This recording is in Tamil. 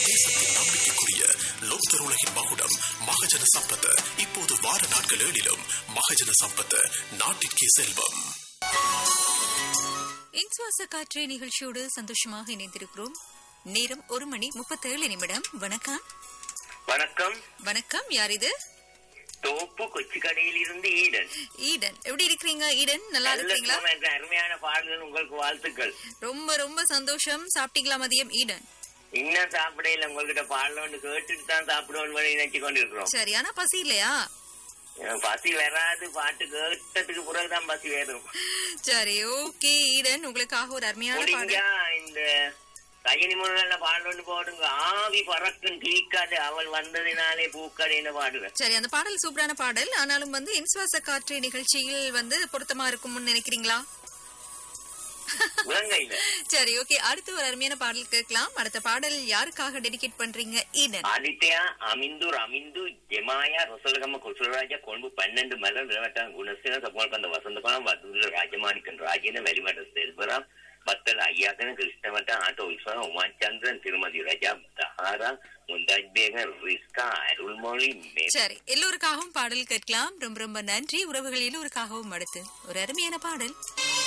தேசத்தின் நம்பிக்கைக்குரிய லோக்தர் உலகின் மகுடம் மகஜன சம்பத் இப்போது வார நாட்கள் ஏழிலும் மகஜன சம்பத் நாட்டிற்கே செல்வம் இன்சுவாச காற்று நிகழ்ச்சியோடு சந்தோஷமாக இணைந்திருக்கிறோம் நேரம் ஒரு மணி முப்பத்தேழு நிமிடம் வணக்கம் வணக்கம் வணக்கம் யார் இது தோப்பு கொச்சி கடையில் இருந்து ஈடன் ஈடன் எப்படி இருக்கிறீங்க ஈடன் நல்லா நல்ல இருக்கிறீங்களா சுகம் என்ற அருமையான பாடல்கள் உங்களுக்கு வாழ்த்துக்கள் ரொம்ப ரொம்ப சந்தோஷம் சாப்பிட்டீங்களா மதியம் ஈடன் இன்னும் சாப்பிடையில உங்ககிட்ட பாடலோன்னு கேட்டுட்டு தான் சாப்பிடுவோம் நினைச்சு கொண்டிருக்கிறோம் சரி ஆனா பசி இல்லையா எனக்கு பசி வராது பாட்டு கேட்டதுக்கு பிறகுதான் பசி வரும் சரி ஓகே ஈடன் உங்களுக்காக ஒரு அருமையான பாடல் முடிஞ்சா இந்த கஜினி முருகன்ல பாடலோன்னு போடுங்க ஆவி பறக்கும் கிளிக்காது அவள் வந்ததினாலே பூக்கடைன்னு பாடுவேன் சரி அந்த பாடல் சூப்பரான பாடல் ஆனாலும் வந்து இன்சுவாச காற்று நிகழ்ச்சியில் வந்து பொருத்தமா இருக்கும்னு நினைக்கிறீங்களா இலங்கையில சரி ஓகே அடுத்து ஒரு அருமையான பாடல் கேட்கலாம் அடுத்த பாடல் யாருக்காக டெடிகேட் பண்றீங்க ஈடன் ஆதித்யா அமிந்து ரமிந்து ஜெமாயா ரொசலகம்ம குசுலராஜ கொழும்பு பன்னெண்டு மலர் நிலவட்டான் குணசீல சப்போல்கந்த வசந்தபுரம் வதுல ராஜமாணிக்கன் ராஜேன வெளிமட்ட செல்வராம் பத்தல் ஐயாக்கன கிருஷ்ணவட்டம் ஆட்டோ விஸ்வரம் உமாச்சந்திரன் திருமதி ரஜா தஹாரா முந்தாஜ் பேகர் ரிஸ்கா அருள்மொழி மே சரி எல்லோருக்காகவும் பாடல் கேட்கலாம் ரொம்ப ரொம்ப நன்றி உறவுகள் எல்லோருக்காகவும் அடுத்து ஒரு அருமையான பாடல்